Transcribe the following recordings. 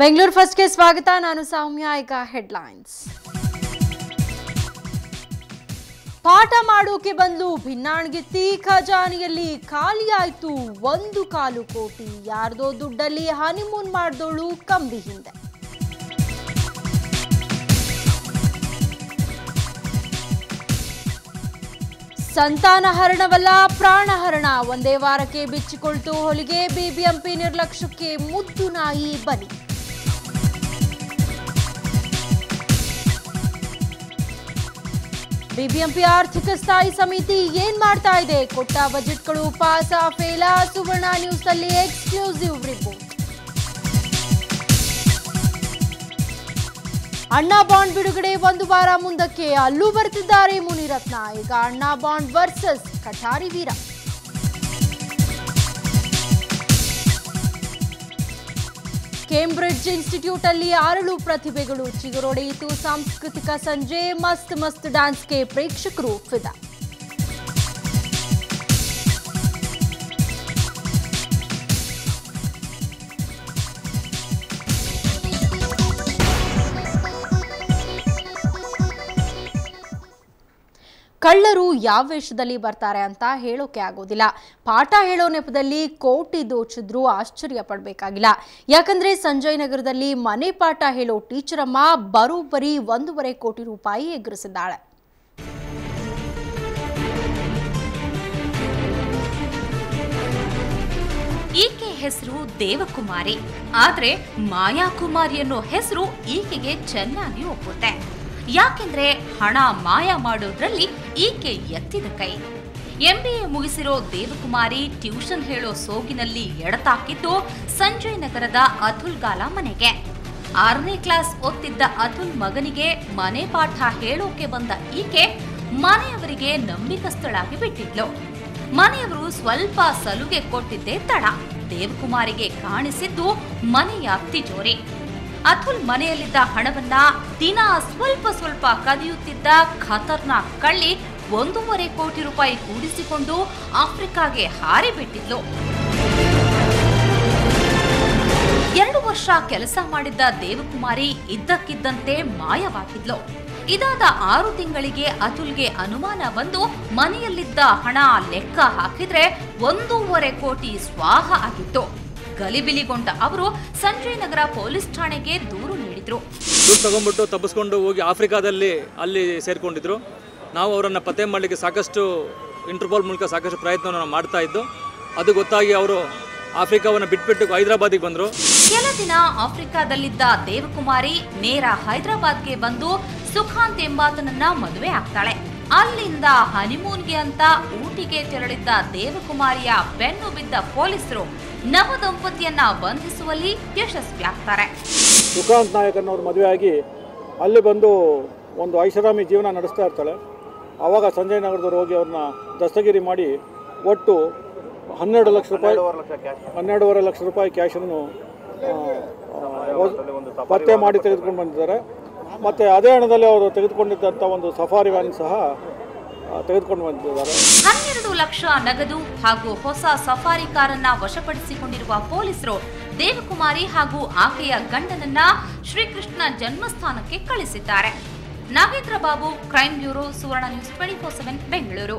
ಬೆಂಗಳೂರು ಫಸ್ಟ್ಗೆ ಸ್ವಾಗತ ನಾನು ಸೌಮ್ಯ ಈಗ ಹೆಡ್ಲೈನ್ಸ್ ಪಾಠ ಮಾಡೋಕೆ ಬಂದು ಭಿನ್ನಾಣ್ಗಿತ್ತಿ ಖಜಾನೆಯಲ್ಲಿ ಖಾಲಿ ಆಯ್ತು ಒಂದು ಕಾಲು ಕೋಟಿ ಯಾರ್ದೋ ದುಡ್ಡಲ್ಲಿ ಹನಿಮೂನ್ ಮಾಡ್ದೋಳು ಕಂಬಿ ಹಿಂದೆ ಸಂತಾನ ಹರಣವಲ್ಲ ಪ್ರಾಣಹರಣ ಒಂದೇ ವಾರಕ್ಕೆ ಬಿಚ್ಚಿಕೊಳ್ತು ಹೊಲಿಗೆ ಬಿಬಿಎಂಪಿ ನಿರ್ಲಕ್ಷ್ಯಕ್ಕೆ ಮುದ್ದು ನಾಯಿ ಬಲಿ ಬಿಬಿಎಂಪಿ ಆರ್ಥಿಕ ಸ್ಥಾಯಿ ಸಮಿತಿ ಏನ್ ಮಾಡ್ತಾ ಇದೆ ಕೊಟ್ಟ ಬಜೆಟ್ಗಳು ಪಾಸ ಫೇಲ ಸುವರ್ಣ ನ್ಯೂಸ್ ಅಲ್ಲಿ ಎಕ್ಸ್ಕ್ಲೂಸಿವ್ ರಿಪೋರ್ಟ್ ಅಣ್ಣಾ ಬಾಂಡ್ ಬಿಡುಗಡೆ ಒಂದು ವಾರ ಮುಂದಕ್ಕೆ ಅಲ್ಲೂ ಬರ್ತಿದ್ದಾರೆ ಮುನಿರತ್ನ ಈಗ Anna Bond versus Kathari Veera Cambridge institute ಅಲ್ಲಿ ಅರಳು ಪ್ರತಿಭೆಗಳು ಚಿಗುರೊಡೆಯಿತು ಸಾಂಸ್ಕೃತಿಕ ಸಂಜೆ ಮಸ್ತ್ ಮಸ್ತ್ ಡ್ಯಾನ್ಸ್ಗೆ ಪ್ರೇಕ್ಷಕರು ಫಿದಾ ಕಳ್ಳರು ಯಾವ ವೇಷದಲ್ಲಿ ಬರ್ತಾರೆ ಅಂತ ಹೇಳೋಕೆ ಆಗೋದಿಲ್ಲ ಪಾಠ ಹೇಳೋ ನೆಪದಲ್ಲಿ ಕೋಟಿ ದೋಚಿದ್ರೂ ಆಶ್ಚರ್ಯ ಪಡಬೇಕಾಗಿಲ್ಲ ಯಾಕಂದ್ರೆ ಸಂಜಯ್ ನಗರದಲ್ಲಿ ಮನೆ ಪಾಠ ಹೇಳೋ ಟೀಚರ್ ಅಮ್ಮ ಬರೋಬ್ಬರಿ ಒಂದೂವರೆ ಕೋಟಿ ರೂಪಾಯಿ ಎದುರಿಸಿದ್ದಾಳೆ ಈಕೆ ಹೆಸರು ದೇವಕುಮಾರಿ ಆದ್ರೆ ಮಾಯಾಕುಮಾರಿ ಅನ್ನೋ ಹೆಸರು ಈಕೆಗೆ ಚೆನ್ನಾಗಿ ಒಪ್ಪುತ್ತೆ ಯಾಕೆಂದ್ರೆ ಹಣ ಮಾಯ ಮಾಡೋದ್ರಲ್ಲಿ ಈಕೆ ಎತ್ತಿದ ಕೈ ಎಂಬಿಎ ಮುಗಿಸಿರೋ ದೇವಕುಮಾರಿ ಟ್ಯೂಷನ್ ಹೇಳೋ ಸೋಗಿನಲ್ಲಿ ಎಡತಾಕಿದ್ದು ಸಂಜಯ್ ನಗರದ ಅತುಲ್ ಗಾಲ ಮನೆಗೆ ಆರನೇ ಕ್ಲಾಸ್ ಓದ್ತಿದ್ದ ಅತುಲ್ ಮಗನಿಗೆ ಮನೆ ಪಾಠ ಹೇಳೋಕೆ ಬಂದ ಈಕೆ ಮನೆಯವರಿಗೆ ನಂಬಿಕಸ್ಥಳಾಗಿ ಬಿಟ್ಟಿದ್ಲು ಮನೆಯವರು ಸ್ವಲ್ಪ ಸಲುಗೆ ಕೊಟ್ಟಿದ್ದೇ ತಡ ದೇವಕುಮಾರಿಗೆ ಕಾಣಿಸಿದ್ದು ಮನೆಯ ತಿಜೋರಿ ಅತುಲ್ ಮನೆಯಲ್ಲಿದ್ದ ಹಣವನ್ನ ದಿನ ಸ್ವಲ್ಪ ಸ್ವಲ್ಪ ಕದಿಯುತ್ತಿದ್ದ ಖತರ್ನಾಕ್ ಕಳ್ಳಿ ಒಂದೂವರೆ ಕೋಟಿ ರೂಪಾಯಿ ಕೂಡಿಸಿಕೊಂಡು ಆಫ್ರಿಕಾಗೆ ಹಾರಿಬಿಟ್ಟಿದ್ಲು ಎರಡು ವರ್ಷ ಕೆಲಸ ಮಾಡಿದ್ದ ದೇವಕುಮಾರಿ ಇದ್ದಕ್ಕಿದ್ದಂತೆ ಮಾಯವಾಗಿದ್ಲು ಇದಾದ ಆರು ತಿಂಗಳಿಗೆ ಅತುಲ್ಗೆ ಅನುಮಾನ ಬಂದು ಮನೆಯಲ್ಲಿದ್ದ ಹಣ ಲೆಕ್ಕ ಹಾಕಿದ್ರೆ ಒಂದೂವರೆ ಕೋಟಿ ಸ್ವಾಹ ಆಗಿತ್ತು ಗಲಿಬಿಲಿಗೊಂಡ ಅವರು ಸಂಜಯ್ ನಗರ ಪೊಲೀಸ್ ಠಾಣೆಗೆ ದೂರು ನೀಡಿದ್ರು ದುಡ್ಡು ತಗೊಂಡ್ಬಿಟ್ಟು ತಪ್ಪಿಸ್ಕೊಂಡು ಹೋಗಿ ಆಫ್ರಿಕಾದಲ್ಲಿ ಅಲ್ಲಿ ಸೇರಿಕೊಂಡಿದ್ರು ನಾವು ಅವರನ್ನು ಪತ್ತೆ ಮಾಡಲಿಕ್ಕೆ ಸಾಕಷ್ಟು ಇಂಟರ್ಪೋಲ್ ಮೂಲಕ ಸಾಕಷ್ಟು ಪ್ರಯತ್ನವನ್ನು ನಾವು ಮಾಡ್ತಾ ಇದ್ದು ಅದು ಗೊತ್ತಾಗಿ ಅವರು ಆಫ್ರಿಕಾವನ್ನು ಬಿಟ್ಬಿಟ್ಟು ಹೈದರಾಬಾದಿಗೆ ಬಂದರು ಕೆಲ ದಿನ ಆಫ್ರಿಕಾದಲ್ಲಿದ್ದ ದೇವಕುಮಾರಿ ನೇರ ಹೈದರಾಬಾದ್ಗೆ ಬಂದು ಸುಖಾಂತ್ ಎಂಬಾತನನ್ನ ಮದುವೆ ಆಗ್ತಾಳೆ ಅಲ್ಲಿಂದ ಹನಿಮೂನ್ಗೆ ಅಂತ ಊಟಿಗೆ ತೆರಳಿದ್ದ ದೇವಕುಮಾರಿಯ ಬೆನ್ನು ಬಿದ್ದ ಪೊಲೀಸರು ನವ ದಂಪತಿಯನ್ನ ಬಂಧಿಸುವಲ್ಲಿ ಯಶಸ್ವಿಯಾಗ್ತಾರೆ ಸುಖಾಂತ್ ನಾಯಕ್ ಅನ್ನೋರು ಮದುವೆಯಾಗಿ ಅಲ್ಲಿ ಬಂದು ಒಂದು ಐಷಾರಾಮಿ ಜೀವನ ನಡೆಸ್ತಾ ಇರ್ತಾಳೆ ಆವಾಗ ಸಂಜಯ್ ನಗರದವ್ರು ಹೋಗಿ ಅವ್ರನ್ನ ದಸ್ತಗಿರಿ ಮಾಡಿ ಒಟ್ಟು ಹನ್ನೆರಡು ಲಕ್ಷ ರೂಪಾಯಿ ಹನ್ನೆರಡೂವರೆ ಲಕ್ಷ ರೂಪಾಯಿ ಕ್ಯಾಶನ್ನು ಆ, ಆ, ಪತ್ತೆ ಮಾಡಿ ತೆಗೆದುಕೊಂಡು ಬಂದಿದ್ದಾರೆ ಮತ್ತು ಅದೇ ಹಣದಲ್ಲಿ ಅವರು ತೆಗೆದುಕೊಂಡಿದ್ದಂಥ ಒಂದು ಸಫಾರಿ ವ್ಯಾನ್ ಸಹ ಆ, ತೆಗೆದುಕೊಂಡು ಬಂದಿದ್ದಾರೆ ಹನ್ನೆರಡು ಲಕ್ಷ ನಗದು ಹಾಗೂ ಹೊಸ ಸಫಾರಿ ಕಾರನ್ನ ವಶಪಡಿಸಿಕೊಂಡಿರುವ ಪೊಲೀಸರು ದೇವಕುಮಾರಿ ಹಾಗೂ ಆಕೆಯ ಗಂಡನನ್ನ ಶ್ರೀಕೃಷ್ಣ ಜನ್ಮಸ್ಥಾನಕ್ಕೆ ಕಳಿಸಿದ್ದಾರೆ Nagendra Babu crime bureau Suvarna news twenty four seven Bengaluru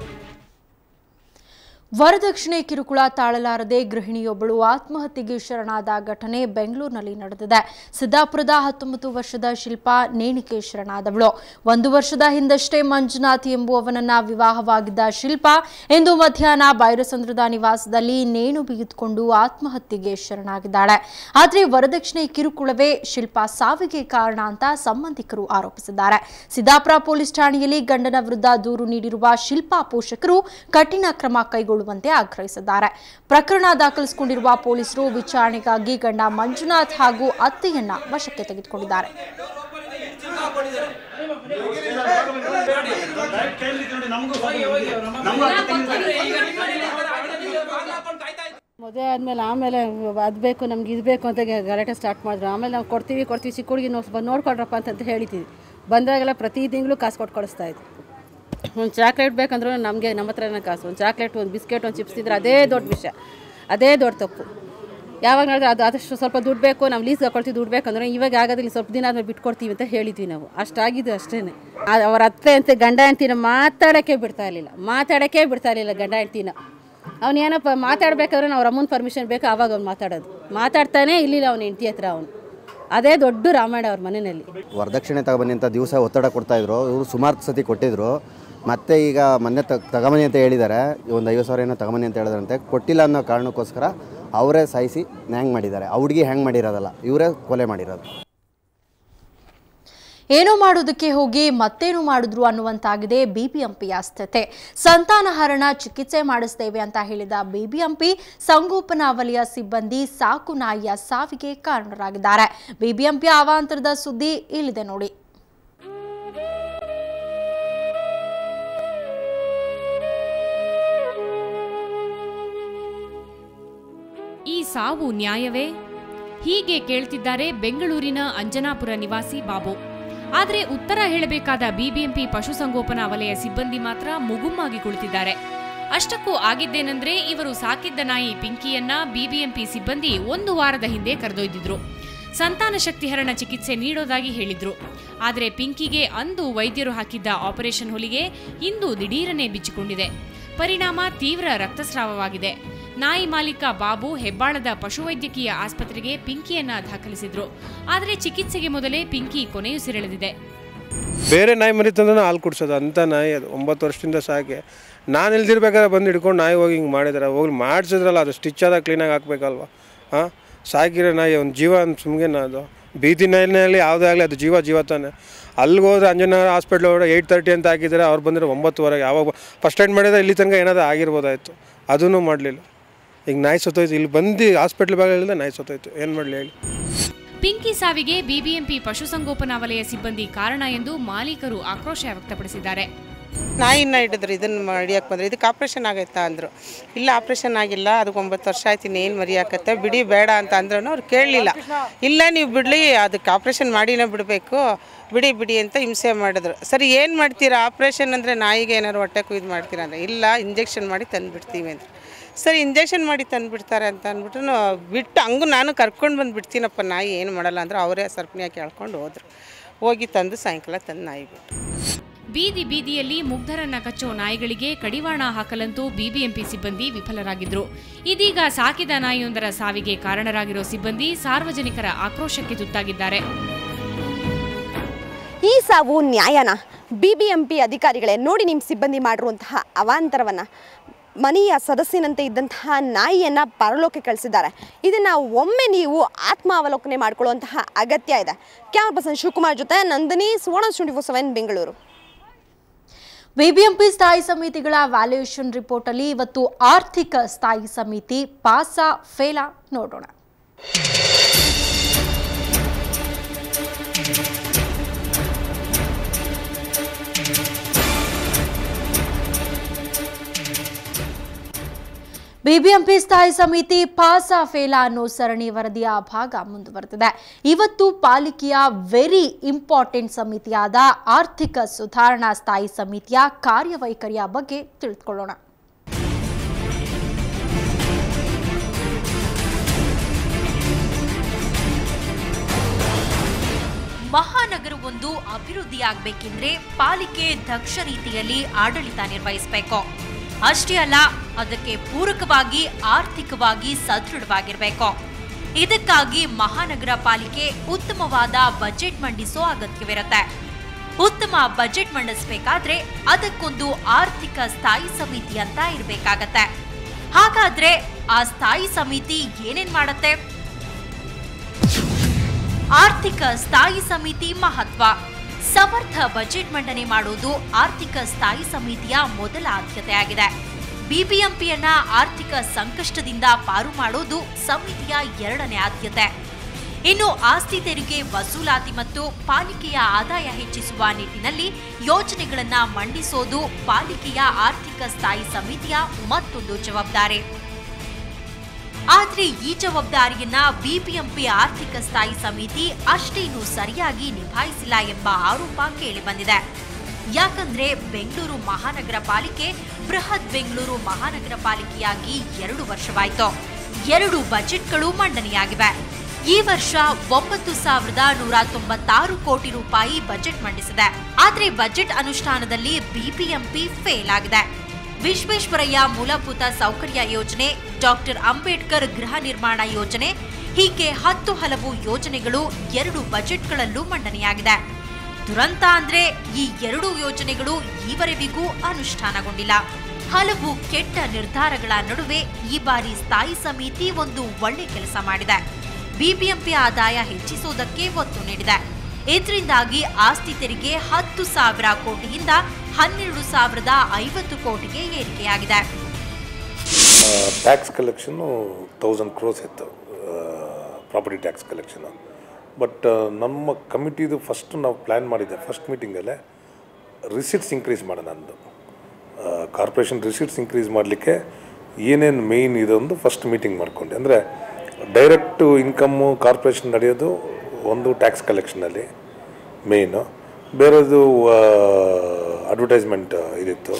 ವರದಕ್ಷಿಣೆ ಕಿರುಕುಳ ತಾಳಲಾರದೆ ಗೃಹಿಣಿಯೊಬ್ಬಳು ಆತ್ಮಹತ್ಯೆಗೆ ಶರಣಾದ ಘಟನೆ ಬೆಂಗಳೂರಿನಲ್ಲಿ ನಡೆದಿದೆ ಸಿದ್ದಾಪುರದ ಹತ್ತೊಂಬತ್ತು ವರ್ಷದ ಶಿಲ್ಪಾ ನೇಣಿಕೆ ಶರಣಾದವಳು ಒಂದು ವರ್ಷದ ಹಿಂದಷ್ಟೇ ಮಂಜುನಾಥ್ ಎಂಬುವವನನ್ನ ವಿವಾಹವಾಗಿದ್ದ ಶಿಲ್ಪಾ ಇಂದು ಮಧ್ಯಾಹ್ನ ಬೈರಸಂದ್ರದ ನಿವಾಸದಲ್ಲಿ ನೇಣು ಬಿಗಿದುಕೊಂಡು ಆತ್ಮಹತ್ಯೆಗೆ ಶರಣಾಗಿದ್ದಾಳೆ ಆದರೆ ವರದಕ್ಷಿಣೆ ಕಿರುಕುಳವೇ ಶಿಲ್ಪಾ ಸಾವಿಗೆ ಕಾರಣ ಅಂತ ಸಂಬಂಧಿಕರು ಆರೋಪಿಸಿದ್ದಾರೆ ಸಿದ್ದಾಪುರ ಪೊಲೀಸ್ ಠಾಣೆಯಲ್ಲಿ ಗಂಡನ ವಿರುದ್ಧ ದೂರು ನೀಡಿರುವ ಶಿಲ್ಪಾ ಪೋಷಕರು ಕಠಿಣ ಕ್ರಮ ಕೈಗೊಳ್ಳುವಂತೆ ಆಗ್ರಹಿಸಿದ್ದಾರೆ ಪ್ರಕರಣ ದಾಖಲಿಸಿಕೊಂಡಿರುವ ಪೊಲೀಸರು ವಿಚಾರಣೆಗಾಗಿ ಗಂಡ ಮಂಜುನಾಥ್ ಹಾಗೂ ಅತ್ತೆಯನ್ನ ವಶಕ್ಕೆ ತೆಗೆದುಕೊಂಡಿದ್ದಾರೆ ಮದುವೆ ಆದಮೇಲೆ ಆಮೇಲೆ ಅದು ಬೇಕು ನಮ್ಗೆ ಇದು ಬೇಕು ಅಂತ ಗ- ಗಲಾಟೆ ಸ್ಟಾರ್ಟ್ ಮಾಡಿದ್ರು ಆಮೇಲೆ ನಾವು ಕೊಡ್ತೀವಿ ಕೊಡ್ತೀವಿ ಚಿಕ್ಕ ಹುಡುಗಿ ನೋಡ್ಸ್ ಬಂದು ನೋಡ್ಕೊಳ್ರಪ್ಪ ಅಂತ ಹೇಳಿದ್ದೀವಿ ಬಂದಾಗೆಲ್ಲ ಪ್ರತಿ ತಿಂಗಳು ಕಾಸು ಕೊಟ್ಟು ಕಳಿಸ್ತಾ ಇದ್ವಿ ಒಂದು ಚಾಕ್ಲೇಟ್ ಬೇಕಂದ್ರೂ ನಮಗೆ ನಮ್ಮ ಹತ್ರನೇ ಕಾಸು ಒಂದು ಚಾಕ್ಲೇಟ್ ಒಂದು ಬಿಸ್ಕೆಟ್ ಒಂದು ಚಿಪ್ಸ್ ತಿಂದರೆ ಅದೇ ದೊಡ್ಡ ವಿಷಯ ಅದೇ ದೊಡ್ಡ ತಪ್ಪು ಯಾವಾಗ ನೋಡಿದ್ರೆ ಅದು ಆದಷ್ಟು ಸ್ವಲ್ಪ ದುಡ್ಡು ಬೇಕು ನಾವು ಲೀಸ್ಗೆ ಹಾಕೊಳ್ತೀವಿ ದುಡ್ಡು ಬೇಕಂದ್ರೆ ಇವಾಗ ಆಗೋದಿಲ್ಲ ಸ್ವಲ್ಪ ದಿನ ಆದ್ಮೇಲೆ ಬಿಟ್ಕೊಡ್ತೀವಿ ಅಂತ ಹೇಳಿದ್ವಿ ನಾವು ಅಷ್ಟಾಗಿದ್ದು ಅಷ್ಟೇ ಅವ್ರ ಅತ್ತೆ ಅಂತ ಗಂಡ ಹೆಂಡ್ತಿನ ಮಾತಾಡೋಕ್ಕೆ ಬಿಡ್ತಾ ಇರಲಿಲ್ಲ ಮಾತಾಡೋಕ್ಕೆ ಬಿಡ್ತಾ ಇರಲಿಲ್ಲ ಗಂಡ ಹೆಂಡ್ತಿನ ಅವನೇನಪ್ಪ ಮಾತಾಡ್ಬೇಕಾದ್ರೆ ಅವ್ರ ಅಮ್ಮನ ಪರ್ಮಿಷನ್ ಬೇಕು ಆವಾಗ ಅವ್ನು ಮಾತಾಡೋದು ಮಾತಾಡ್ತಾನೆ ಇರಲಿಲ್ಲ ಅವ್ನ ಹೆಂಡತಿ ಹತ್ರ ಅವನು ಅದೇ ದೊಡ್ಡ ರಾಮಾಯಣ ಅವ್ರ ಮನೆಯಲ್ಲಿ ವರದಕ್ಷಿಣೆ ತಗೊಬನ್ನಿ ಅಂತ ದಿವಸ ಒತ್ತಡ ಕೊಡ್ತಾಯಿದ್ರು ಇವರು ಸುಮಾರು ಸತಿ ಕೊಟ್ಟಿದ್ರು ಮತ್ತೆ ಈಗ ಮೊನ್ನೆ ತ ತಗೊಂಬನ್ನಿ ಅಂತ ಹೇಳಿದ್ದಾರೆ ಒಂದು ಐವತ್ತು ಸಾವಿರ ಏನೋ ತಗೊಂಬನ್ನಿ ಅಂತ ಹೇಳಿದ್ರಂತೆ ಕೊಟ್ಟಿಲ್ಲ ಅನ್ನೋ ಕಾರಣಕ್ಕೋಸ್ಕರ ಅವರೇ ಸಾಯಿಸಿ ಹ್ಯಾಂಗ್ ಮಾಡಿದ್ದಾರೆ ಆ ಹುಡುಗಿ ಹ್ಯಾಂಗ್ ಮಾಡಿರೋದಲ್ಲ ಇವರೇ ಕೊಲೆ ಮಾಡಿರೋದು ಏನೋ ಮಾಡೋದಕ್ಕೆ ಹೋಗಿ ಮತ್ತೇನು ಮಾಡಿದ್ರು ಅನ್ನುವಂತಾಗಿದೆ ಬಿಬಿಎಂಪಿಯ ಸ್ಥಿತಿ ಸಂತಾನಹರಣ ಚಿಕಿತ್ಸೆ ಮಾಡಿಸ್ತೇವೆ ಅಂತ ಹೇಳಿದ ಬಿಬಿಎಂಪಿ ಸಂಗೋಪನಾ ವಲಯ ಸಿಬ್ಬಂದಿ ಸಾಕು ನಾಯಿಯ ಸಾವಿಗೆ ಕಾರಣರಾಗಿದ್ದಾರೆ ಬಿಬಿಎಂಪಿಯ ಅವಾಂತರದ ಸುದ್ದಿ ಇಲ್ಲಿದೆ ನೋಡಿ ಈ ಸಾವು ನ್ಯಾಯವೇ ಹೀಗೆ ಕೇಳ್ತಿದ್ದಾರೆ ಬೆಂಗಳೂರಿನ ಅಂಜನಾಪುರ ನಿವಾಸಿ ಬಾಬು ಆದರೆ ಉತ್ತರ ಹೇಳಬೇಕಾದ ಬಿಬಿಎಂಪಿ ಪಶುಸಂಗೋಪನಾ ವಲಯ ಸಿಬ್ಬಂದಿ ಮಾತ್ರ ಮುಗುಮ್ಮಾಗಿ ಕುಳಿತಿದ್ದಾರೆ ಅಷ್ಟಕ್ಕೂ ಆಗಿದ್ದೇನೆಂದ್ರೆ ಇವರು ಸಾಕಿದ್ದ ನಾಯಿ ಪಿಂಕಿಯನ್ನ ಬಿಬಿಎಂಪಿ ಸಿಬ್ಬಂದಿ ಒಂದು ವಾರದ ಹಿಂದೆ ಕರೆದೊಯ್ದಿದ್ರು ಸಂತಾನ ಶಕ್ತಿಹರಣ ಚಿಕಿತ್ಸೆ ನೀಡೋದಾಗಿ ಹೇಳಿದ್ರು ಆದರೆ ಪಿಂಕಿಗೆ ಅಂದು ವೈದ್ಯರು ಹಾಕಿದ್ದ ಆಪರೇಷನ್ ಹೊಲಿಗೆ ಇಂದು ದಿಢೀರನೆ ಬಿಚ್ಚಿಕೊಂಡಿದೆ ಪರಿಣಾಮ ತೀವ್ರ ರಕ್ತಸ್ರಾವವಾಗಿದೆ ನಾಯಿ ಮಾಲೀಕ ಬಾಬು ಹೆಬ್ಬಾಳದ ಪಶುವೈದ್ಯಕೀಯ ಆಸ್ಪತ್ರೆಗೆ ಪಿಂಕಿಯನ್ನ ದಾಖಲಿಸಿದ್ರು ಆದರೆ ಚಿಕಿತ್ಸೆಗೆ ಮೊದಲೇ ಪಿಂಕಿ ಕೊನೆಯುಸಿರೆಳೆದಿದೆ ಬೇರೆ ನಾಯಿ ಮರಿ ತಂದ್ರೆ ಹಾಲು ಕುಡ್ಸೋದು ಅಂಥ ನಾಯಿ ಅದು ಒಂಬತ್ತು ವರ್ಷದಿಂದ ಸಾಕೆ ನಾನು ಇಲ್ದಿರ್ಬೇಕಾದ್ರೆ ಬಂದು ಹಿಡ್ಕೊಂಡು ನಾಯಿ ಹೋಗಿ ಹಿಂಗೆ ಮಾಡಿದಾರೆ ಹೋಗಿ ಮಾಡಿಸಿದ್ರಲ್ಲ ಅದು ಸ್ಟಿಚ್ ಆದ ಕ್ಲೀನಾಗಿ ಹಾಕ್ಬೇಕಲ್ವ ಹಾಂ ಸಾಕಿರೋ ನಾಯಿ ಒಂದು ಜೀವ ಅಂತ ಸುಮ್ಗೆನ ಅದು ಬೀದಿ ನಾಯಿನಲ್ಲಿ ಯಾವುದೇ ಆಗಲಿ ಅದು ಜೀವ ಜೀವ ತಾನೆ ಅಲ್ಲಿಗೆ ಹೋದ್ರೆ ಅಂಜನಗರ ಹಾಸ್ಪಿಟ್ಲ್ ಹೋದ್ರೆ ಏಯ್ಟ್ ತರ್ಟಿ ಅಂತ ಹಾಕಿದ್ದಾರೆ ಅವ್ರು ಬಂದರೆ ಒಂಬತ್ತುವರೆಗೆ ಯಾವಾಗ ಫಸ್ಟ್ ಟೈಮ್ ಮಾಡಿದ್ರೆ ಇಲ್ಲಿ ತನಕ ಏನಾದರೂ ಆಗಿರ್ಬೋದಾಯ್ತು ಅದೂ ಮಾಡಲಿಲ್ಲ ಈಗ ನಾಯಿ ಸತ್ತೋಯ್ತು ಇಲ್ಲಿ ಬಂದು ಹಾಸ್ಪಿಟ್ಲ್ ಬಾಗಿಲಿಂದ ನಾಯಿ ಸತ್ತೋಯ್ತು ಏನು ಮಾಡಲಿ ಹೇಳಿ ಪಿಂಕಿ ಸಾವಿಗೆ ಬಿಬಿಎಂಪಿ ಪಶುಸಂಗೋಪನಾ ವಲಯ ಸಿಬ್ಬಂದಿ ಕಾರಣ ಎಂದು ಮಾಲೀಕರು ಆಕ್ರೋಶ ವ್ಯಕ್ತಪಡಿಸಿದ್ದಾರೆ ನಾಯಿನ ಹಿಡಿದ್ರು ಇದನ್ನು ಮಡಿಯಕ್ಕೆ ಬಂದರು ಇದಕ್ಕೆ ಆಪ್ರೇಷನ್ ಆಗೈತಾ ಅಂದರು ಇಲ್ಲ ಆಪ್ರೇಷನ್ ಆಗಿಲ್ಲ ಅದಕ್ಕೆ ಒಂಬತ್ತು ವರ್ಷ ಆಯ್ತು ಇನ್ನೇನು ಮರಿಯಾಕತ್ತೆ ಬಿಡಿ ಬೇಡ ಅಂತ ಅಂದ್ರೂ ಅವ್ರು ಕೇಳಲಿಲ್ಲ ಇಲ್ಲ ನೀವು ಬಿಡಲಿ ಅದಕ್ಕೆ ಆಪ್ರೇಷನ್ ಮಾಡಿನೇ ಬಿಡಬೇಕು ಬಿಡಿ ಬಿಡಿ ಅಂತ ಹಿಂಸೆ ಮಾಡಿದ್ರು ಸರಿ ಏನು ಮಾಡ್ತೀರಾ ಆಪ್ರೇಷನ್ ಅಂದರೆ ನಾಯಿಗೆ ಏನಾದ್ರು ಹೊಟ್ಟೆ ಕುಯ್ದು ಮಾಡ್ತೀರಾ ಅಂದರೆ ಇಲ್ಲ ಇಂಜೆಕ್ಷನ್ ಮಾಡಿ ತಂದುಬಿಡ್ತೀವಿ ಅಂತ ಸರಿ ಇಂಜೆಕ್ಷನ್ ಮಾಡಿ ತಂದುಬಿಡ್ತಾರೆ ಅಂತ ಅಂದ್ಬಿಟ್ಟು ಬಿಟ್ಟು ಹಂಗೂ ನಾನು ಕರ್ಕೊಂಡು ಬಂದು ಬಿಡ್ತೀನಪ್ಪ ನಾಯಿ ಏನು ಮಾಡಲ್ಲ ಅಂದ್ರೆ ಅವರೇ ಸರ್ಪಣಿಯಾಗಿ ಕೇಳ್ಕೊಂಡು ಹೋದ್ರು ಹೋಗಿ ತಂದು ಸಾಯಂಕಾಲ ತಂದು ನಾಯಿ ಬಿಟ್ಟು ಬೀದಿ ಬೀದಿಯಲ್ಲಿ ಮುಗ್ಧರನ್ನ ಕಚ್ಚೋ ನಾಯಿಗಳಿಗೆ ಕಡಿವಾಣ ಹಾಕಲಂತೂ ಬಿಬಿಎಂಪಿ ಸಿಬ್ಬಂದಿ ವಿಫಲರಾಗಿದ್ರು ಇದೀಗ ಸಾಕಿದ ನಾಯಿಯೊಂದರ ಸಾವಿಗೆ ಕಾರಣರಾಗಿರೋ ಸಿಬ್ಬಂದಿ ಸಾರ್ವಜನಿಕರ ಆಕ್ರೋಶಕ್ಕೆ ತುತ್ತಾಗಿದ್ದಾರೆ ಈ ಸಾವು ನ್ಯಾಯನ ಬಿ ಬಿ ಎಂ ಪಿ ಅಧಿಕಾರಿಗಳೇ ನೋಡಿ ನಿಮ್ಮ ಸಿಬ್ಬಂದಿ ಮಾಡಿರುವಂತಹ ಅವಾಂತರವನ್ನು ಮನೆಯ ಸದಸ್ಯನಂತೆ ಇದ್ದಂತಹ ನಾಯಿಯನ್ನು ಪರಲೋಕ ಕಳಿಸಿದ್ದಾರೆ ಇದನ್ನು ಒಮ್ಮೆ ನೀವು ಆತ್ಮಾವಲೋಕನೆ ಮಾಡಿಕೊಳ್ಳುವಂತಹ ಅಗತ್ಯ ಇದೆ ಕ್ಯಾಮರಾ ಪರ್ಸನ್ ಶಿವಕುಮಾರ್ ಜೊತೆ Nandini Suvarna twenty four seven Bengaluru BBMP ಸ್ಥಾಯಿ ಸಮಿತಿಗಳ ವ್ಯಾಲ್ಯೂಯೇಷನ್ ರಿಪೋರ್ಟ್ ಅಲ್ಲಿ ಇವತ್ತು ಆರ್ಥಿಕ ಸ್ಥಾಯಿ ಸಮಿತಿ ಪಾಸಾ ಫೇಲಾ ನೋಡೋಣ ಬಿಬಿಎಂಪಿ ಸ್ಥಾಯಿ ಸಮಿತಿ ಪಾಸಾ ಫೇಲಾ ಅನ್ನೋ ಸರಣಿ ವರದಿಯ ಭಾಗ ಮುಂದುವರೆದಿದೆ ಇವತ್ತು ಪಾಲಿಕೆಯ ವೆರಿ ಇಂಪಾರ್ಟೆಂಟ್ ಸಮಿತಿಯಾದ ಆರ್ಥಿಕ ಸುಧಾರಣಾ ಸ್ಥಾಯಿ ಸಮಿತಿಯ ಕಾರ್ಯವೈಖರಿಯ ಬಗ್ಗೆ ತಿಳಿದುಕೊಳ್ಳೋಣ ಮಹಾನಗರವೊಂದು ಅಭಿವೃದ್ಧಿಯಾಗಬೇಕೆಂದ್ರೆ ಪಾಲಿಕೆ ದಕ್ಷ ರೀತಿಯಲ್ಲಿ ಆಡಳಿತ ನಿರ್ವಹಿಸಬೇಕು ಅಷ್ಟೇ ಅಲ್ಲ ಅದಕ್ಕೆ ಪೂರಕವಾಗಿ ಆರ್ಥಿಕವಾಗಿ ಸದೃಢವಾಗಿರಬೇಕು ಇದಕ್ಕಾಗಿ ಮಹಾನಗರ ಪಾಲಿಕೆ ಉತ್ತಮವಾದ ಬಜೆಟ್ ಮಂಡಿಸೋ ಅಗತ್ಯವಿರುತ್ತೆ ಉತ್ತಮ ಬಜೆಟ್ ಮಂಡಿಸಬೇಕಾದ್ರೆ ಅದಕ್ಕೊಂದು ಆರ್ಥಿಕ ಸ್ಥಾಯಿ ಸಮಿತಿ ಅಂತ ಇರಬೇಕಾಗತ್ತೆ ಹಾಗಾದ್ರೆ ಆ ಸ್ಥಾಯಿ ಸಮಿತಿ ಏನೇನ್ ಮಾಡತ್ತೆ ಆರ್ಥಿಕ ಸ್ಥಾಯಿ ಸಮಿತಿ ಮಹತ್ವ ಸಮರ್ಥ ಬಜೆಟ್ ಮಂಡನೆ ಮಾಡುವುದು ಆರ್ಥಿಕ ಸ್ಥಾಯಿ ಸಮಿತಿಯ ಮೊದಲ ಆದ್ಯತೆಯಾಗಿದೆ ಬಿಬಿಎಂಪಿಯನ್ನ ಆರ್ಥಿಕ ಸಂಕಷ್ಟದಿಂದ ಪಾರು ಮಾಡೋದು ಸಮಿತಿಯ ಎರಡನೇ ಆದ್ಯತೆ ಇನ್ನು ಆಸ್ತಿ ತೆರಿಗೆ ವಸೂಲಾತಿ ಮತ್ತು ಪಾಲಿಕೆಯ ಆದಾಯ ಹೆಚ್ಚಿಸುವ ನಿಟ್ಟಿನಲ್ಲಿ ಯೋಜನೆಗಳನ್ನ ಮಂಡಿಸೋದು ಪಾಲಿಕೆಯ ಆರ್ಥಿಕ ಸ್ಥಾಯಿ ಸಮಿತಿಯ ಮತ್ತೊಂದು ಜವಾಬ್ದಾರಿ ಆದ್ರೆ ಈ ಜವಾಬ್ದಾರಿಯನ್ನ ಬಿಬಿಎಂಪಿ ಆರ್ಥಿಕ ಸ್ಥಾಯಿ ಸಮಿತಿ ಅಷ್ಟೇನು ಸರಿಯಾಗಿ ನಿಭಾಯಿಸಿಲ್ಲ ಎಂಬ ಆರೋಪ ಕೇಳಿಬಂದಿದೆ ಯಾಕಂದ್ರೆ ಬೆಂಗಳೂರು ಮಹಾನಗರ ಪಾಲಿಕೆ ಬೃಹತ್ ಬೆಂಗಳೂರು ಮಹಾನಗರ ಪಾಲಿಕೆಯಾಗಿ ಎರಡು ವರ್ಷವಾಯಿತು ಎರಡು ಬಜೆಟ್ಗಳು ಮಂಡನೆಯಾಗಿವೆ ಈ ವರ್ಷ ಒಂಬತ್ತು ಸಾವಿರದ ನೂರ ತೊಂಬತ್ತಾರು ಕೋಟಿ ರೂಪಾಯಿ ಬಜೆಟ್ ಮಂಡಿಸಿದೆ ಆದ್ರೆ ಬಜೆಟ್ ಅನುಷ್ಠಾನದಲ್ಲಿ ಬಿಬಿಎಂಪಿ ಫೇಲ್ ಆಗಿದೆ ವಿಶ್ವೇಶ್ವರಯ್ಯ ಮೂಲಭೂತ ಸೌಕರ್ಯ ಯೋಜನೆ ಡಾಕ್ಟರ್ ಅಂಬೇಡ್ಕರ್ ಗೃಹ ನಿರ್ಮಾಣ ಯೋಜನೆ ಹೀಗೆ ಹತ್ತು ಹಲವು ಯೋಜನೆಗಳು ಎರಡು ಬಜೆಟ್ಗಳಲ್ಲೂ ಮಂಡನೆಯಾಗಿದೆ ದುರಂತ ಅಂದ್ರೆ ಈ ಎರಡು ಯೋಜನೆಗಳು ಈವರೆವಿಗೂ ಅನುಷ್ಠಾನಗೊಂಡಿಲ್ಲ ಹಲವು ಕೆಟ್ಟ ನಿರ್ಧಾರಗಳ ನಡುವೆ ಈ ಬಾರಿ ಸ್ಥಾಯಿ ಸಮಿತಿ ಒಂದು ಒಳ್ಳೆ ಕೆಲಸ ಮಾಡಿದೆ ಬಿಬಿಎಂಪಿ ಆದಾಯ ಹೆಚ್ಚಿಸುವುದಕ್ಕೆ ಒತ್ತು ನೀಡಿದೆ ಇದರಿಂದಾಗಿ ಆಸ್ತಿ ತೆರಿಗೆ ಹತ್ತು ಸಾವಿರ ಕೋಟಿಯಿಂದ ಹನ್ನೆರಡು ಸಾವಿರದ ಐವತ್ತು ಕೋಟಿಗೆ ಏರಿಕೆಯಾಗಿದೆ ಟ್ಯಾಕ್ಸ್ ಕಲೆಕ್ಷನ್ನು ತೌಸಂಡ್ ಕ್ರೋಸ್ ಇತ್ತು ಪ್ರಾಪರ್ಟಿ ಟ್ಯಾಕ್ಸ್ ಕಲೆಕ್ಷನು ಬಟ್ ನಮ್ಮ ಕಮಿಟಿದು ಫಸ್ಟ್ ನಾವು ಪ್ಲ್ಯಾನ್ ಮಾಡಿದ್ದೆ ಫಸ್ಟ್ ಮೀಟಿಂಗಲ್ಲೇ ರಿಸಿಟ್ಸ್ ಇನ್ಕ್ರೀಸ್ ಮಾಡೋಣ ಅಂದು ಕಾರ್ಪೊರೇಷನ್ ರಿಸಿಟ್ಸ್ ಇನ್ಕ್ರೀಸ್ ಮಾಡಲಿಕ್ಕೆ ಏನೇನು ಮೇಯ್ನ್ ಇದೊಂದು ಫಸ್ಟ್ ಮೀಟಿಂಗ್ ಮಾಡ್ಕೊಂಡೆ ಅಂದರೆ ಡೈರೆಕ್ಟು ಇನ್ಕಮ್ಮು ಕಾರ್ಪೊರೇಷನ್ ನಡೆಯೋದು ಒಂದು ಟ್ಯಾಕ್ಸ್ ಕಲೆಕ್ಷನಲ್ಲಿ ಮೇಯ್ನು ಬೇರೆದು ಅಡ್ವರ್ಟೈಸ್ಮೆಂಟ್ ಇದಿತ್ತು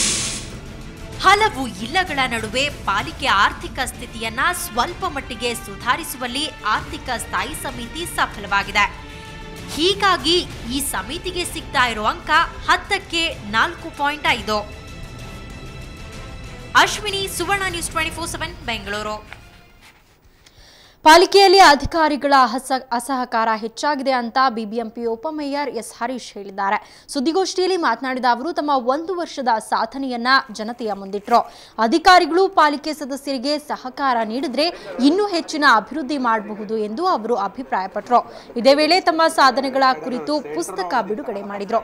ಹಲವು ಇಲ್ಲಗಳ ನಡುವೆ ಪಾಲಿಕೆ ಆರ್ಥಿಕ ಸ್ಥಿತಿಯನ್ನ ಸ್ವಲ್ಪ ಮಟ್ಟಿಗೆ ಸುಧಾರಿಸುವಲ್ಲಿ ಆರ್ಥಿಕ ಸ್ಥಾಯಿ ಸಮಿತಿ ಸಫಲವಾಗಿದೆ ಹೀಗಾಗಿ ಈ ಸಮಿತಿಗೆ ಸಿಗ್ತಾ ಇರೋ ಅಂಕ ಹತ್ತಕ್ಕೆ ನಾಲ್ಕು ಪಾಯಿಂಟ್ ಐದು Ashwini Suvarna news twenty four seven Bengaluru ಪಾಲಿಕೆಯಲ್ಲಿ ಅಧಿಕಾರಿಗಳ ಅಸ ಅಸಹಕಾರ ಹೆಚ್ಚಾಗಿದೆ ಅಂತ ಬಿಬಿಎಂಪಿ ಉಪಮೇಯರ್ ಎಸ್ ಹರೀಶ್ ಹೇಳಿದ್ದಾರೆ ಸುದ್ದಿಗೋಷ್ಠಿಯಲ್ಲಿ ಮಾತನಾಡಿದ ಅವರು ತಮ್ಮ ಒಂದು ವರ್ಷದ ಸಾಧನೆಯನ್ನ ಜನತೆಯ ಮುಂದಿಟ್ರು ಅಧಿಕಾರಿಗಳು ಪಾಲಿಕೆ ಸದಸ್ಯರಿಗೆ ಸಹಕಾರ ನೀಡಿದ್ರೆ ಇನ್ನೂ ಹೆಚ್ಚಿನ ಅಭಿವೃದ್ಧಿ ಮಾಡಬಹುದು ಎಂದು ಅವರು ಅಭಿಪ್ರಾಯಪಟ್ಟರು ಇದೇ ವೇಳೆ ತಮ್ಮ ಸಾಧನೆಗಳ ಕುರಿತು ಪುಸ್ತಕ ಬಿಡುಗಡೆ ಮಾಡಿದ್ರು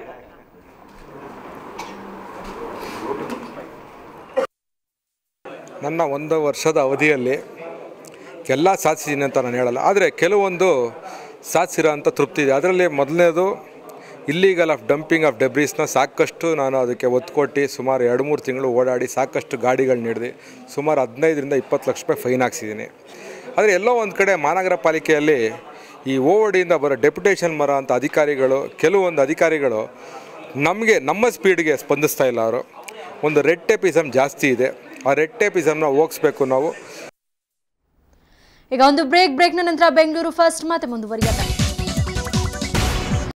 ನನ್ನ ಒಂದು ವರ್ಷದ ಅವಧಿಯಲ್ಲಿ ಎಲ್ಲ ಸಾಧಿಸಿದ್ದೀನಿ ಅಂತ ನಾನು ಹೇಳಲ್ಲ ಆದರೆ ಕೆಲವೊಂದು ಸಾಧಿಸಿರೋ ಅಂಥ ತೃಪ್ತಿ ಇದೆ ಅದರಲ್ಲಿ ಮೊದಲನೇದು ಇಲ್ಲೀಗಲ್ ಆಫ್ ಡಂಪಿಂಗ್ ಆಫ್ ಡೆಬ್ರೀಸ್ನ ಸಾಕಷ್ಟು ನಾನು ಅದಕ್ಕೆ ಒತ್ತು ಕೊಟ್ಟು ಸುಮಾರು ಎರಡು ಮೂರು ತಿಂಗಳು ಓಡಾಡಿ ಸಾಕಷ್ಟು ಗಾಡಿಗಳು ನೀಡಿದೆ ಸುಮಾರು ಹದಿನೈದರಿಂದ ಇಪ್ಪತ್ತು ಲಕ್ಷ ರೂಪಾಯಿ ಫೈನ್ ಹಾಕ್ಸಿದ್ದೀನಿ ಆದರೆ ಎಲ್ಲೋ ಒಂದು ಕಡೆ ಮಹಾನಗರ ಪಾಲಿಕೆಯಲ್ಲಿ ಈ ಓವಡಿಯಿಂದ ಬರೋ ಡೆಪ್ಯುಟೇಷನ್ ಮರ ಅಂತ ಅಧಿಕಾರಿಗಳು ಕೆಲವೊಂದು ಅಧಿಕಾರಿಗಳು ನಮಗೆ ನಮ್ಮ ಸ್ಪೀಡ್ಗೆ ಸ್ಪಂದಿಸ್ತಾ ಇಲ್ಲ ಅವರು ಒಂದು ರೆಡ್ ಟೇಪಿಸಮ್ ಜಾಸ್ತಿ ಇದೆ ಆ ರೆಡ್ ಟೇಪಿಸಮ್ನ ಹೋಗಿಸ್ಬೇಕು ನಾವು ಈಗ ಒಂದು ಬ್ರೇಕ್ ಬ್ರೇಕ್ನ ನಂತರ ಬೆಂಗಳೂರು ಫಸ್ಟ್ ಮತ್ತೆ ಮುಂದುವರಿಯುತ್ತೆ